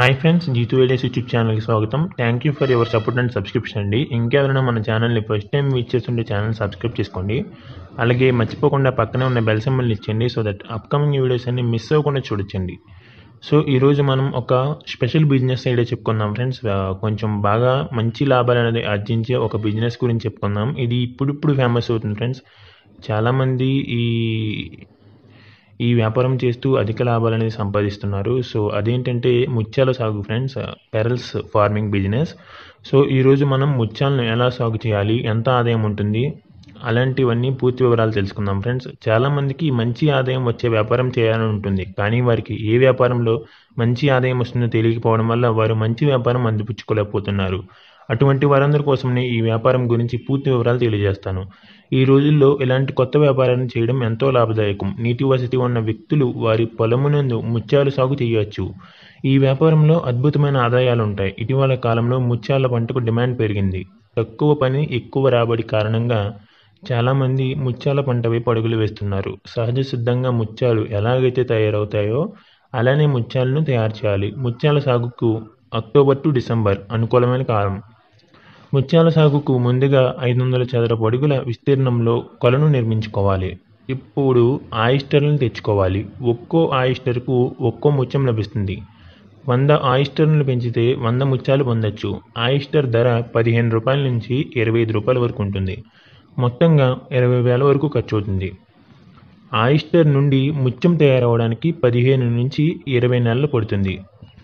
hi friends Jeetu వేడేస్ YouTube ఛానల్కి స్వాగతం thank you for your support and subscription అండి ఇంకెవరైనా మన ఛానల్ని ఫస్ట్ టైం విచ్ చేస్తుంటే ఛానల్ సబ్స్క్రైబ్ చేసుకోండి అలాగే మర్చిపోకుండా పక్కనే ఉన్న బెల్ సింబల్ని ఇచ్చండి సో దట్ అప్కమింగ్ వీడియోస్ అన్ని మిస్ అవ్వకుండా చూడొచ్చండి సో ఈరోజు మనం ఒక స్పెషల్ బిజినెస్ ఐడియా చెప్పుకుందాం ఫ్రెండ్స్ ఆ, కొంచెం బాగా మంచి లాభాలు అనేది ఆర్జించే ఒక బిజినెస్ గురించి చెప్పుకుందాం ఇది ఇప్పుడిప్పుడు ఫేమస్ అవుతుంది ఫ్రెండ్స్ చాలామంది ఈ ఈ వ్యాపారం చేస్తూ అధిక లాభాలు అనేది సంపాదిస్తున్నారు సో అదేంటంటే ముత్యాల సాగు friends pearls farming business so ఈరోజు మనం ముత్యాలను ఎలా సాగు చేయాలి ఎంత ఆదాయం ఉంటుంది అలాంటివన్నీ పూర్తి వివరాలు తెలుసుకుందాం ఫ్రెండ్స్ చాలామందికి మంచి ఆదాయం వచ్చే వ్యాపారం చేయాలని ఉంటుంది కానీ వారికి ఏ వ్యాపారంలో మంచి ఆదాయం వస్తుందో తెలియకపోవడం వల్ల వారు మంచి వ్యాపారం అందిపుచ్చుకోలేకపోతున్నారు అటువంటి వారందరి కోసమే ఈ వ్యాపారం గురించి పూర్తి వివరాలు తెలియజేస్తాను ఈ రోజుల్లో ఇలాంటి కొత్త వ్యాపారాన్ని చేయడం ఎంతో లాభదాయకం నీటి వసతి ఉన్న వ్యక్తులు వారి పొలమునందు ముత్యాలు సాగు చేయవచ్చు ఈ వ్యాపారంలో అద్భుతమైన ఆదాయాలు ఉంటాయి ఇటీవల కాలంలో ముత్యాల పంటకు డిమాండ్ పెరిగింది తక్కువ పని ఎక్కువ రాబడి కారణంగా చాలామంది ముత్యాల పంట వైపు అడుగులు వేస్తున్నారు సహజ సిద్ధంగా ముత్యాలు ఎలాగైతే తయారవుతాయో అలానే ముత్యాలను తయారు చేయాలి ముత్యాల సాగుకు అక్టోబర్ టు డిసెంబర్ అనుకూలమైన కాలం ముత్యాల సాగుకు ముందుగా ఐదు వందల చదరపు అడుగుల విస్తీర్ణంలో కొలను నిర్మించుకోవాలి ఇప్పుడు ఆయిస్టర్లను తెచ్చుకోవాలి ఒక్కో ఆయిస్టర్కు ఒక్కో ముత్యం లభిస్తుంది వంద ఆయిస్టర్లను పెంచితే వంద ముత్యాలు పొందొచ్చు ఆయిస్టర్ ధర పదిహేను రూపాయల నుంచి ఇరవై ఐదు రూపాయల వరకు ఉంటుంది మొత్తంగా ఇరవై వేల వరకు ఖర్చు అవుతుంది ఆయిస్టర్ నుండి ముత్యం తయారవడానికి పదిహేను నుంచి ఇరవై నెలలు పడుతుంది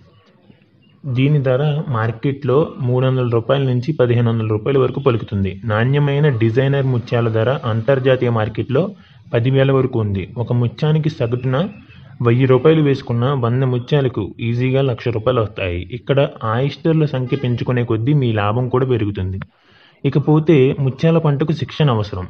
దీని ధర మార్కెట్లో మూడు వందల రూపాయల నుంచి పదిహేను వందల రూపాయల వరకు పలుకుతుంది నాణ్యమైన డిజైనర్ ముత్యాల ధర అంతర్జాతీయ మార్కెట్లో పదివేల వరకు ఉంది ఒక ముత్యానికి సగటున వెయ్యి రూపాయలు వేసుకున్న వంద ముత్యాలకు ఈజీగా లక్ష రూపాయలు వస్తాయి ఇక్కడ ఆయిస్టర్ల సంఖ్య పెంచుకునే కొద్దీ మీ లాభం కూడా పెరుగుతుంది ఇకపోతే ముత్యాల పంటకు శిక్షణ అవసరం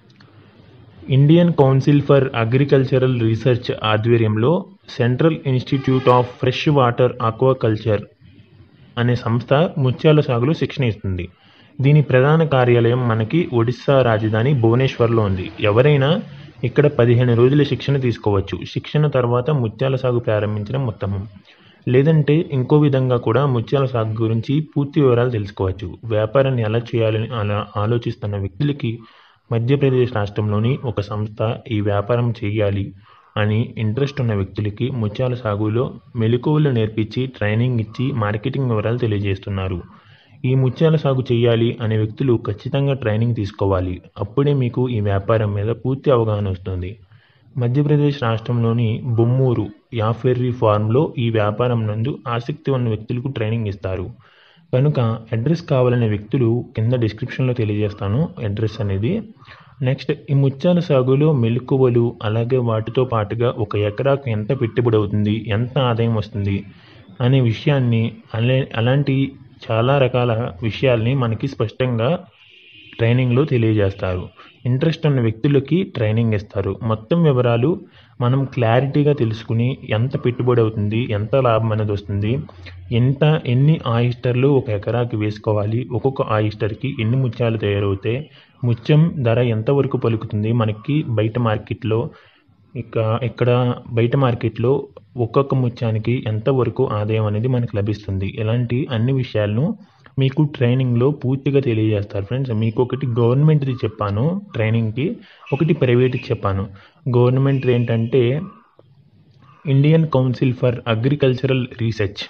Indian Council for Agricultural Research ఆధ్వర్యంలో Central Institute of Fresh Water Aquaculture అనే సంస్థ ముత్యాల సాగులో శిక్షణ ఇస్తుంది దీని ప్రధాన కార్యాలయం మనకి ఒడిస్సా రాజధాని భువనేశ్వర్లో ఉంది ఎవరైనా ఇక్కడ పదిహేను రోజుల శిక్షణ తీసుకోవచ్చు శిక్షణ తర్వాత ముత్యాల సాగు ప్రారంభించడం ఉత్తమం లేదంటే ఇంకో విధంగా కూడా ముత్యాల సాగు గురించి పూర్తి వివరాలు తెలుసుకోవచ్చు వ్యాపారాన్ని ఎలా చేయాలని అలా ఆలోచిస్తున్న వ్యక్తులకి మధ్యప్రదేశ్ రాష్ట్రంలోని ఒక సంస్థ ఈ వ్యాపారం చేయాలి అని ఇంట్రెస్ట్ ఉన్న వ్యక్తులకి ముత్యాల సాగులో మెలకువలు నేర్పించి ట్రైనింగ్ ఇచ్చి మార్కెటింగ్ వివరాలు తెలియజేస్తున్నారు ఈ ముత్యాల సాగు చేయాలి అనే వ్యక్తులు ఖచ్చితంగా ట్రైనింగ్ తీసుకోవాలి అప్పుడే మీకు ఈ వ్యాపారం మీద పూర్తి అవగాహన వస్తుంది మధ్యప్రదేశ్ రాష్ట్రంలోని బొమ్మూరు యాఫెర్రీ ఫార్మ్లో ఈ వ్యాపారం నందు ఆసక్తి ఉన్న వ్యక్తులకు ట్రైనింగ్ ఇస్తారు కనుక అడ్రస్ కావాలనే వ్యక్తులు కింద డిస్క్రిప్షన్లో తెలియజేస్తాను అడ్రస్ అనేది నెక్స్ట్ ఈ ముత్యాల సాగులో మెలకువలు అలాగే వాటితో పాటుగా ఒక ఎకరాకు ఎంత పెట్టుబడి అవుతుంది ఎంత ఆదాయం వస్తుంది అనే విషయాన్ని అలా అలాంటి చాలా రకాల విషయాల్ని మనకి స్పష్టంగా ట్రైనింగ్లో తెలియజేస్తారు ఇంట్రెస్ట్ ఉన్న వ్యక్తులకి ట్రైనింగ్ ఇస్తారు మొత్తం వివరాలు మనం క్లారిటీగా తెలుసుకుని ఎంత పెట్టుబడి అవుతుంది ఎంత లాభం అనేది వస్తుంది ఎంత ఎన్ని ఆయిస్టర్లు ఒక ఎకరాకి వేసుకోవాలి ఒక్కొక్క ఆయిస్టర్కి ఎన్ని ముత్యాలు తయారవుతాయి ముత్యం ధర ఎంతవరకు పలుకుతుంది మనకి బయట మార్కెట్లో ఇక ఇక్కడ బయట మార్కెట్లో ఒక్కొక్క ముత్యానికి ఎంతవరకు ఆదాయం అనేది మనకు లభిస్తుంది ఇలాంటి అన్ని విషయాలను మీకు ట్రైనింగ్లో పూర్తిగా తెలియజేస్తారు ఫ్రెండ్స్ మీకు ఒకటి గవర్నమెంట్ది చెప్పాను ట్రైనింగ్కి ఒకటి ప్రైవేట్ది చెప్పాను గవర్నమెంట్ ఏంటంటే Indian Council for Agricultural Research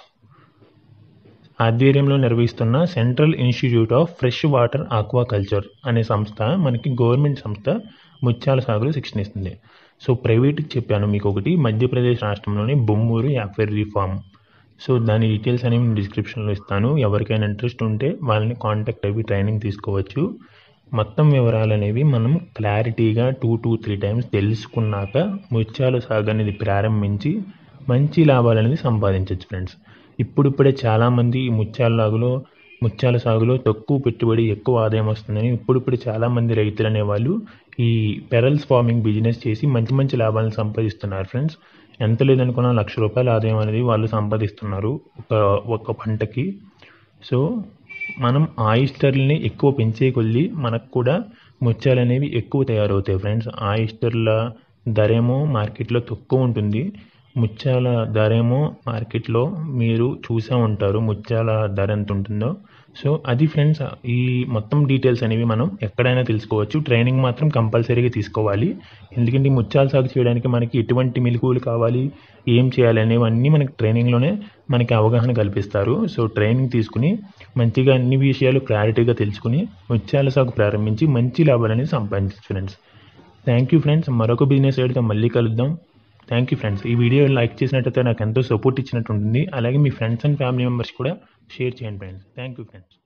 ఆధ్వర్యంలో నిర్వహిస్తున్న Central Institute of Fresh Water Aquaculture అనే సంస్థ మనకి గవర్నమెంట్ సంస్థ ముత్యాల సాగులో శిక్షణ ఇస్తుంది సో ప్రైవేట్కి చెప్పాను మీకు ఒకటి మధ్యప్రదేశ్ రాష్ట్రంలోని బొమ్మూరు యాఫెర్రీ ఫామ్ సో దాని డీటెయిల్స్ అనేవి నేను డిస్క్రిప్షన్లో ఇస్తాను ఎవరికైనా ఇంట్రెస్ట్ ఉంటే వాళ్ళని కాంటాక్ట్ అయ్యి ట్రైనింగ్ తీసుకోవచ్చు మొత్తం వివరాలు అనేవి మనం క్లారిటీగా టూ టూ త్రీ టైమ్స్ తెలుసుకున్నాక ముత్యాల సాగు అనేది ప్రారంభించి మంచి లాభాలు అనేది సంపాదించవచ్చు ఫ్రెండ్స్ ఇప్పుడిప్పుడే చాలామంది ఈ ముత్యాల సాగులో ముత్యాల సాగులో తక్కువ పెట్టుబడి ఎక్కువ ఆదాయం వస్తుందని ఇప్పుడిప్పుడు చాలామంది రైతులు అనేవాళ్ళు ఈ పెరల్స్ ఫార్మింగ్ బిజినెస్ చేసి మంచి మంచి లాభాలను సంపాదిస్తున్నారు ఫ్రెండ్స్ ఎంత లేదనుకున్నా లక్ష రూపాయల ఆదాయం అనేది వాళ్ళు సంపాదిస్తున్నారు ఒక ఒక పంటకి సో మనం ఆయిస్టర్లని ఎక్కువ పెంచే కొద్దీ మనకు కూడా ముత్యాలు అనేవి ఎక్కువ తయారవుతాయి ఫ్రెండ్స్ ఆయిస్టర్ల ధర ఏమో మార్కెట్లో తక్కువ ఉంటుంది ముత్యాల ధర ఏమో మార్కెట్లో మీరు చూసే ఉంటారు ముత్యాల ధర ఎంత ఉంటుందో సో అది ఫ్రెండ్స్ ఈ మొత్తం డీటెయిల్స్ అనేవి మనం ఎక్కడైనా తెలుసుకోవచ్చు ట్రైనింగ్ మాత్రం కంపల్సరీగా తీసుకోవాలి ఎందుకంటే ఈ ముత్యాల సాగు చేయడానికి మనకి ఎటువంటి మెలకువలు కావాలి ఏం చేయాలి అనేవన్నీ మనకి ట్రైనింగ్లోనే మనకి అవగాహన కల్పిస్తారు సో ట్రైనింగ్ తీసుకుని మంచిగా అన్ని విషయాలు క్లారిటీగా తెలుసుకుని ముత్యాల సాగు ప్రారంభించి మంచి లాభాలని సంపాదించచ్చు ఫ్రెండ్స్ థ్యాంక్ యూ ఫ్రెండ్స్ మరొక బిజినెస్ ఐడితో మళ్ళీ కలుద్దాం థ్యాంక్ యూ ఫ్రెండ్స్ ఈ వీడియో లైక్ చేసినట్టయితే నాకు ఎంతో సపోర్ట్ ఇచ్చినట్టు ఉంటుంది అలాగే మీ ఫ్రెండ్స్ అండ్ ఫ్యామిలీ మెంబర్స్ కూడా షేర్ చేయండి ఫ్రెండ్స్ థ్యాంక్ యూ ఫ్రెండ్స్